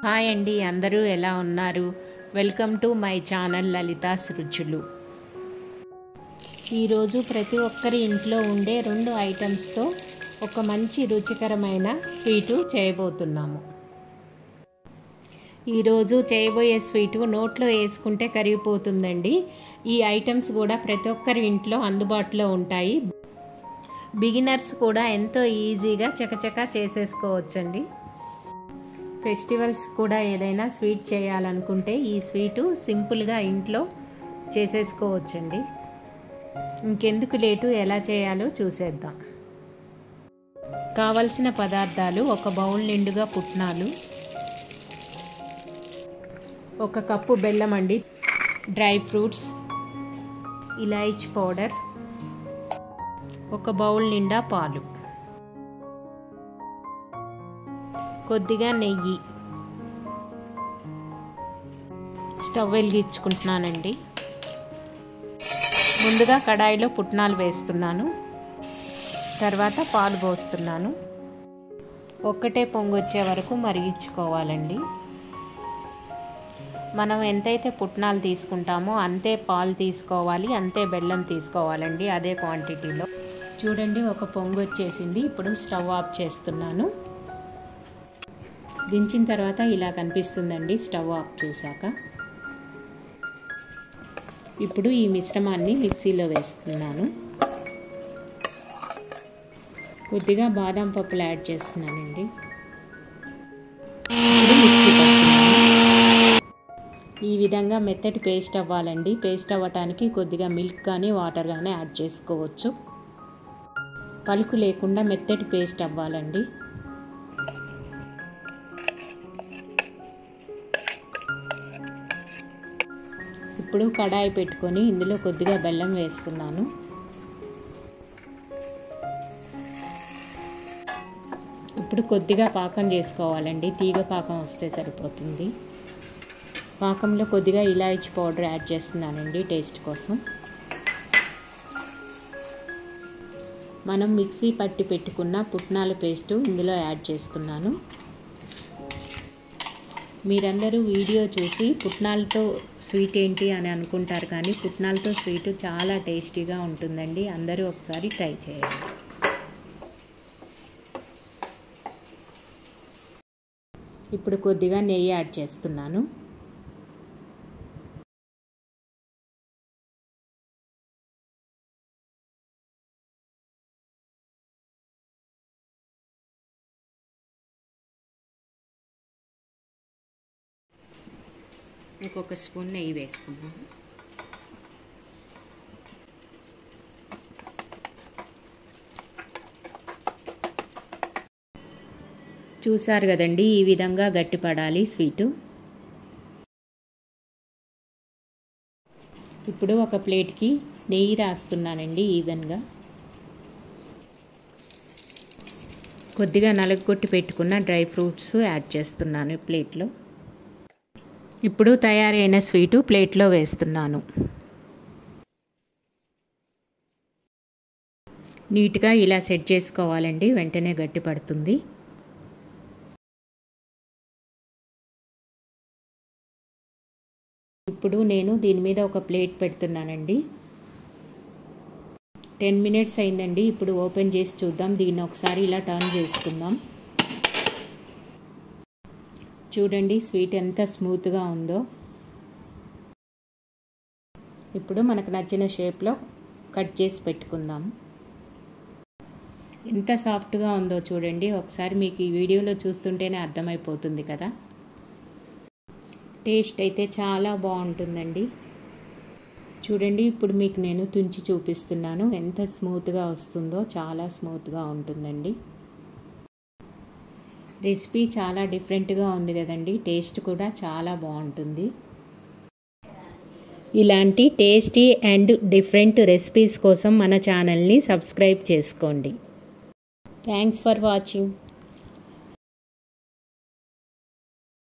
hi అండి అందరూ ఎలా ఉన్నారు welcome to my channel Lalitha's రుచులు ఈరోజు ప్రతి ఒక్కరి ఇంట్లో ఉండే రెండు ఐటమ్స్తో ఒక మంచి రుచికరమైన స్వీటు చేయబోతున్నాము ఈరోజు చేయబోయే స్వీటు నోట్లో వేసుకుంటే కరిగిపోతుందండి ఈ ఐటమ్స్ కూడా ప్రతి ఒక్కరి ఇంట్లో అందుబాటులో ఉంటాయి బిగినర్స్ కూడా ఎంతో ఈజీగా చకచకా చేసేసుకోవచ్చండి ఫెస్టివల్స్ కూడా ఏదైనా స్వీట్ చేయాలనుకుంటే ఈ స్వీటు సింపుల్గా ఇంట్లో చేసేసుకోవచ్చండి ఇంకెందుకు లేటు ఎలా చేయాలో చూసేద్దాం కావలసిన పదార్థాలు ఒక బౌల్ నిండుగా పుట్నాలు ఒక కప్పు బెల్లం అండి డ్రై ఫ్రూట్స్ ఇలాయిచ్ పౌడర్ ఒక బౌల్ నిండా పాలు కొద్దిగా నెయ్యి స్టవ్ వెలిగించుకుంటున్నానండి ముందుగా కడాయిలో పుట్నాలు వేస్తున్నాను తర్వాత పాలు పోస్తున్నాను ఒక్కటే పొంగు వచ్చే వరకు మరిగించుకోవాలండి మనం ఎంతైతే పుట్నాలు తీసుకుంటామో అంతే పాలు తీసుకోవాలి అంతే బెల్లం తీసుకోవాలండి అదే క్వాంటిటీలో చూడండి ఒక పొంగు వచ్చేసింది ఇప్పుడు స్టవ్ ఆఫ్ చేస్తున్నాను దించిన తర్వాత ఇలా కనిపిస్తుందండి స్టవ్ ఆఫ్ చేశాక ఇప్పుడు ఈ మిశ్రమాన్ని మిక్సీలో వేస్తున్నాను కొద్దిగా బాదం పప్పులు యాడ్ చేస్తున్నానండి ఇప్పుడు మిక్సీ ఈ విధంగా మెత్తటి పేస్ట్ అవ్వాలండి పేస్ట్ అవ్వటానికి కొద్దిగా మిల్క్ కానీ వాటర్ కానీ యాడ్ చేసుకోవచ్చు పలుకు లేకుండా మెత్తటి పేస్ట్ అవ్వాలండి ఇప్పుడు కడాయి పెట్టుకొని ఇందులో కొద్దిగా బెల్లం వేస్తున్నాను ఇప్పుడు కొద్దిగా పాకం చేసుకోవాలండి తీగ పాకం వస్తే సరిపోతుంది పాకంలో కొద్దిగా ఇలాచి పౌడర్ యాడ్ చేస్తున్నానండి టేస్ట్ కోసం మనం మిక్సీ పట్టి పెట్టుకున్న పుట్నాల పేస్టు ఇందులో యాడ్ చేస్తున్నాను మీరందరూ వీడియో చూసి పుట్నాలతో స్వీట్ ఏంటి అని అనుకుంటారు కానీ పుట్నాలతో స్వీటు చాలా టేస్టీగా ఉంటుందండి అందరూ ఒకసారి ట్రై చేయండి ఇప్పుడు కొద్దిగా నెయ్యి యాడ్ చేస్తున్నాను ఇంకొక స్పూన్ నెయ్యి వేసుకున్నాను చూసారు కదండి ఈ విధంగా గట్టిపడాలి స్వీటు ఇప్పుడు ఒక ప్లేట్కి నెయ్యి రాస్తున్నానండి ఈవెన్గా కొద్దిగా నలగొట్టి పెట్టుకున్న డ్రై ఫ్రూట్స్ యాడ్ చేస్తున్నాను ప్లేట్లో ఇప్పుడు తయారైన స్వీటు ప్లేట్లో వేస్తున్నాను నీట్గా ఇలా సెట్ చేసుకోవాలండి వెంటనే గట్టి పడుతుంది ఇప్పుడు నేను దీని మీద ఒక ప్లేట్ పెడుతున్నానండి టెన్ మినిట్స్ అయిందండి ఇప్పుడు ఓపెన్ చేసి చూద్దాం దీన్ని ఒకసారి ఇలా టర్న్ చేసుకుందాం చూడండి స్వీట్ ఎంత స్మూత్గా ఉందో ఇప్పుడు మనకు నచ్చిన షేప్లో కట్ చేసి పెట్టుకుందాం ఎంత సాఫ్ట్గా ఉందో చూడండి ఒకసారి మీకు ఈ వీడియోలో చూస్తుంటేనే అర్థమైపోతుంది కదా టేస్ట్ అయితే చాలా బాగుంటుందండి చూడండి ఇప్పుడు మీకు నేను తుంచి చూపిస్తున్నాను ఎంత స్మూత్గా వస్తుందో చాలా స్మూత్గా ఉంటుందండి రెసిపీ చాలా డిఫరెంట్గా ఉంది కదండి టేస్ట్ కూడా చాలా బాగుంటుంది ఇలాంటి టేస్టీ అండ్ డిఫరెంట్ రెసిపీస్ కోసం మన ఛానల్ని సబ్స్క్రైబ్ చేసుకోండి థ్యాంక్స్ ఫర్ వాచింగ్